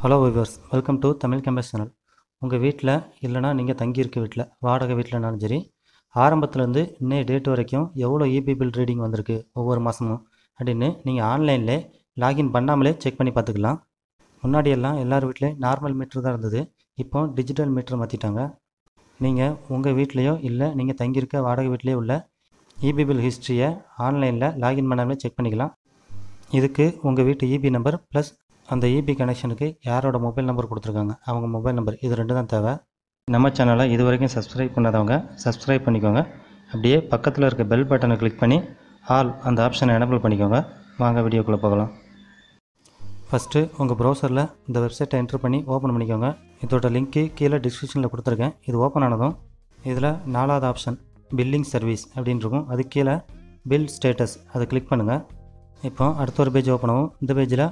hello viewers welcome to Tamil campus channel உங்கள் வீட்டில் இல்லைனா நீங்கள் தங்கியிருக்க வீட்டில் வாடகை வீட்டிலனாலும் சரி ஆரம்பத்துலேருந்து இன்னைய டேட் வரைக்கும் எவ்வளோ இபி பில் ரீடிங் வந்திருக்கு ஒவ்வொரு மாதமும் அப்படின்னு நீங்கள் ஆன்லைனில் லாகின் பண்ணாமலே செக் பண்ணி பார்த்துக்கலாம் முன்னாடியெல்லாம் எல்லார் வீட்லேயும் நார்மல் மீட்ரு தான் இருந்தது இப்போ டிஜிட்டல் மீட்ரு மாற்றிட்டாங்க நீங்கள் உங்கள் வீட்லேயோ இல்லை நீங்கள் தங்கியிருக்க வாடகை வீட்லேயோ உள்ள இபி பில் ஹிஸ்ட்ரியை ஆன்லைனில் லாகின் பண்ணாமலே செக் பண்ணிக்கலாம் இதுக்கு உங்கள் வீட்டு இபி நம்பர் ப்ளஸ் அந்த இபி கனெக்ஷனுக்கு யாரோட மொபைல் நம்பர் கொடுத்துருக்காங்க அவங்க மொபைல் நம்பர் இது ரெண்டு தான் தேவை நம்ம சேனலை இது வரைக்கும் சப்ஸ்கிரைப் பண்ணாதவங்க சப்ஸ்கிரைப் பண்ணிக்கோங்க அப்படியே பக்கத்தில் இருக்க பெல் பட்டனை கிளிக் பண்ணி ஆல் அந்த ஆப்ஷனை எனபிள் பண்ணிக்கோங்க வாங்க வீடியோக்குள்ளே போகலாம் ஃபஸ்ட்டு உங்கள் ப்ரௌசரில் இந்த வெப்சைட்டை என்ட்ரு பண்ணி ஓப்பன் பண்ணிக்கோங்க இதோட லிங்க்கு கீழே டிஸ்கிரிப்ஷனில் கொடுத்துருக்கேன் இது ஓப்பன் ஆனதும் இதில் நாலாவது ஆப்ஷன் பில்லிங் சர்வீஸ் அப்படின்னு இருக்கும் அது கீழே பில் ஸ்டேட்டஸ் அதை கிளிக் பண்ணுங்கள் இப்போ அடுத்த ஒரு பேஜ் ஓப்பன் ஆகும் இந்த பேஜில்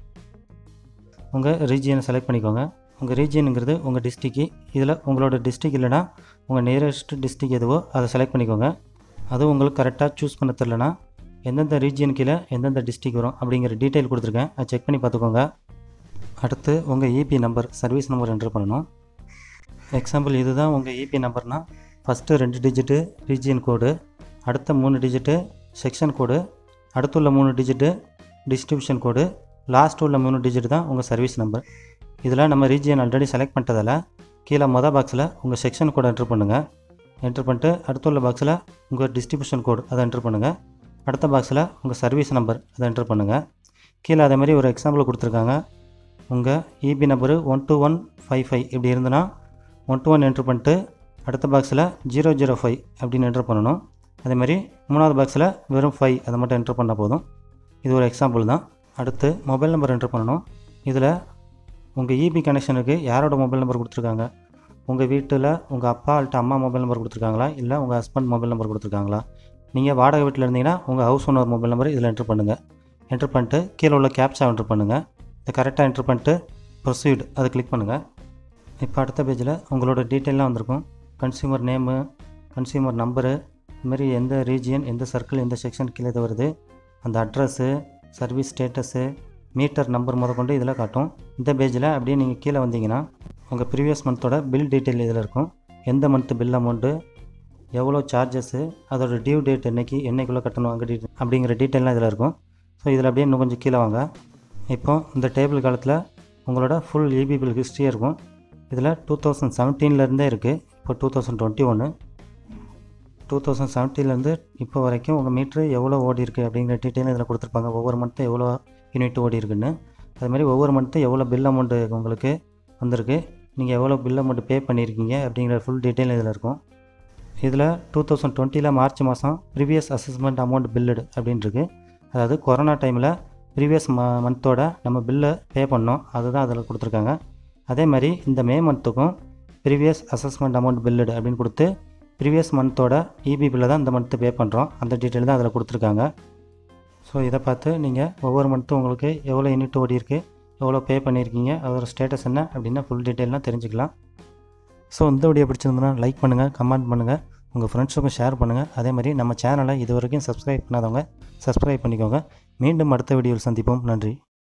உங்கள் ரீஜியனை செலக்ட் பண்ணிக்கோங்க உங்கள் ரீஜியனுங்கிறது உங்கள் டிஸ்ட்ரிக்கு இதில் உங்களோட டிஸ்ட்ரிக் இல்லைனா உங்கள் நியரஸ்ட் டிஸ்ட்ரிக் எதுவோ அதை செலக்ட் பண்ணிக்கோங்க அது உங்களுக்கு கரெக்டாக சூஸ் பண்ண தெரிலனா எந்தெந்த ரீஜியன் கீழே எந்தெந்த டிஸ்ட்ரிக் வரும் அப்படிங்கிற டீட்டெயில் கொடுத்துருக்கேன் அதை செக் பண்ணி பார்த்துக்கோங்க அடுத்து உங்கள் EB number service number enter பண்ணணும் எக்ஸாம்பிள் இதுதான் உங்கள் இபி நம்பர்னால் ஃபஸ்ட்டு ரெண்டு டிஜிட்டு ரீஜியன் கோடு அடுத்த மூணு டிஜிட்டு செக்ஷன் கோடு அடுத்துள்ள மூணு டிஜிட்டு டிஸ்ட்ரிபியூஷன் கோடு லாஸ்ட் உள்ள மூணு டிஜிட் தான் உங்கள் சர்வீஸ் நம்பர் இதில் நம்ம ரீஜியன் ஆல்ரெடி செலக்ட் பண்ணிட்டதால் கீழே மொதல் பாக்ஸில் உங்கள் செக்ஷன் கோடு என்ட்ரு பண்ணுங்கள் என்ட்ரு பண்ணிட்டு அடுத்துள்ள பாக்ஸில் உங்கள் டிஸ்ட்ரிபியூஷன் கோடு அதை என்ட்ரு பண்ணுங்கள் அடுத்த பாக்ஸில் உங்கள் சர்வீஸ் நம்பர் அதை என்ட்ரு பண்ணுங்கள் கீழே அதே மாதிரி ஒரு எக்ஸாம்பிள் கொடுத்துருக்காங்க உங்கள் EB number one two one five five இப்படி இருந்ததுன்னா ஒன் டூ ஒன் என்ட்ரு பண்ணிட்டு அடுத்த பாக்ஸில் ஜீரோ ஜீரோ ஃபைவ் அப்படின்னு என்ட்ரு பண்ணணும் அதே மாதிரி மூணாவது பாக்ஸில் வெறும் ஃபைவ் அதை மட்டும் என்ட்ரு பண்ணால் போதும் இது ஒரு எக்ஸாம்பிள் தான் அடுத்து மொபைல் நம்பர் என்ட்ரு பண்ணணும் இதில் உங்கள் இபி கனெக்ஷனுக்கு யாரோட மொபைல் நம்பர் கொடுத்துருக்காங்க உங்கள் வீட்டில் உங்கள் அப்பா அல்லட்ட அம்மா மொபைல் நம்பர் கொடுத்துருக்காங்களா இல்லை உங்கள் ஹஸ்பண்ட் மொபைல் நம்பர் கொடுத்துருக்காங்களா நீங்கள் வாடகை வீட்டில் இருந்தீங்கன்னா உங்கள் ஹவுஸ் ஓனர் மொபைல் நம்பர் இதில் என்ட்ரு பண்ணுங்கள் என்ட்ரு பண்ணிட்டு கீழே உள்ள கேப்ஸா என்ட்ரு பண்ணுங்கள் இதை கரெக்டாக என்ட்ரு பண்ணிட்டு ப்ரொசீட் அதை கிளிக் பண்ணுங்கள் இப்போ அடுத்த பேஜில் உங்களோட டீட்டெயிலாம் வந்திருக்கும் கன்சியூமர் நேமு கன்சியூமர் நம்பரு இதுமாரி எந்த ரீஜியன் எந்த சர்க்கிள் எந்த செக்ஷன் கீழே இது வருது அந்த address service status meter number முத கொண்டு இதில் காட்டும் இந்த பேஜில் அப்படியே நீங்கள் கீழே வந்தீங்கன்னா உங்கள் ப்ரீவியஸ் மந்தோட பில் டீட்டெயில் இதில் இருக்கும் எந்த மந்த்து பில் அமௌண்ட்டு எவ்வளோ சார்ஜஸ்ஸு அதோட டியூ டேட் என்னைக்கு என்னைக்குள்ளே கட்டணும் அங்கே டீட்டெயில் அப்படிங்கிற டீட்டெயிலாம் இதில் இருக்கும் ஸோ இதில் அப்படியே இன்னும் கொஞ்சம் கீழே வாங்க இப்போ இந்த டேபிள் காலத்தில் உங்களோட ஃபுல் இபி பில் ஹிஸ்ட்ரியே இருக்கும் இதில் டூ தௌசண்ட் செவன்டீன்லேருந்தே இருக்குது இப்போ டூ தௌசண்ட் டுவெண்ட்டி ஒன்று டூ தௌசண்ட் செவன்டீன்லேருந்து இப்போ வரைக்கும் உங்கள் மீட்ரு எவ்வளோ ஓடி இருக்குது அப்படிங்கிற டீட்டெயில் இதில் கொடுத்துருப்பாங்க ஒவ்வொரு மந்த்தும் எவ்வளோ யூனிட் ஓடி இருக்குன்னு அதுமாதிரி ஒவ்வொரு மந்த்தும் எவ்வளோ பில் அமௌண்ட்டு உங்களுக்கு வந்திருக்கு நீங்கள் எவ்வளோ பில் அமௌண்ட் பே பண்ணியிருக்கீங்க அப்படிங்கிற ஃபுல் டீட்டெயில் இதில் இருக்கும் இதில் டூ தௌசண்ட் டுவெண்ட்டியில் மார்ச் மாதம் ப்ரீவியஸ் அசஸ்மெண்ட் அமௌண்ட் பில்லுடு அப்படின்ட்டுருக்கு அதாவது கொரோனா டைமில் ப்ரீவியஸ் ம மந்தோட நம்ம பில்லை பே பண்ணோம் அதுதான் அதில் கொடுத்துருக்காங்க அதே மாதிரி இந்த மே மந்த்துக்கும் ப்ரீவியஸ் அசஸ்மெண்ட் அமௌண்ட் பில்லுடு அப்படின்னு கொடுத்து ப்ரீவியஸ் மந்த்தோட இபி பில்லை தான் இந்த மந்த்து பே பண்ணுறோம் அந்த டீட்டெயில் தான் அதில் கொடுத்துருக்காங்க ஸோ இதை பார்த்து நீங்கள் ஒவ்வொரு மந்த்தும் உங்களுக்கு எவ்வளோ யூனிட் ஓடி இருக்குது எவ்வளோ பே பண்ணியிருக்கீங்க அதோட ஸ்டேட்டஸ் என்ன அப்படின்னா ஃபுல் டீட்டெயிலாம் தெரிஞ்சுக்கலாம் ஸோ இந்த வீடியோ பிடிச்சிருந்ததுன்னா லைக் பண்ணுங்கள் கமெண்ட் பண்ணுங்கள் உங்கள் ஃப்ரெண்ட்ஸுக்கும் ஷேர் பண்ணுங்கள் அதே மாதிரி நம்ம சேனலை இது வரைக்கும் சப்ஸ்கிரைப் பண்ணாதவங்க சப்ஸ்கிரைப் பண்ணிக்கோங்க மீண்டும் அடுத்த வீடியோவில் சந்திப்போம் நன்றி